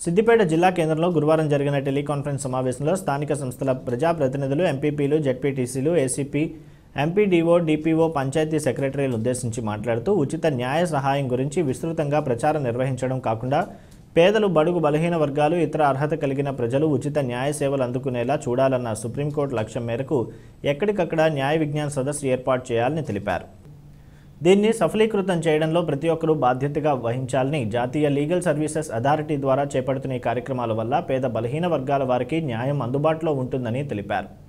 సిద్దిపేట జిల్లా కేంద్రంలో గురువారం జరిగిన టెలికాన్ఫరెన్స్ సమావేశంలో స్థానిక సంస్థల ప్రజాప్రతినిధులు ఎంపీపీలు జెడ్పీటీసీలు ఏసీపీ ఎంపీడీఓ డిపిఓ పంచాయతీ సెక్రటరీలు ఉద్దేశించి మాట్లాడుతూ ఉచిత న్యాయ సహాయం గురించి విస్తృతంగా ప్రచారం నిర్వహించడం కాకుండా పేదలు బడుగు బలహీన వర్గాలు ఇతర అర్హత కలిగిన ప్రజలు ఉచిత న్యాయ సేవలు అందుకునేలా చూడాలన్న సుప్రీంకోర్టు లక్ష్యం మేరకు ఎక్కడికక్కడ న్యాయ విజ్ఞాన సదస్సు ఏర్పాటు చేయాలని తెలిపారు దీన్ని సఫలీకృతం చేయడంలో ప్రతి ఒక్కరూ బాధ్యతగా వహించాలని జాతీయ లీగల్ సర్వీసెస్ అథారిటీ ద్వారా చేపడుతున్న ఈ కార్యక్రమాల వల్ల పేద బలహీన వర్గాల వారికి న్యాయం అందుబాటులో ఉంటుందని తెలిపారు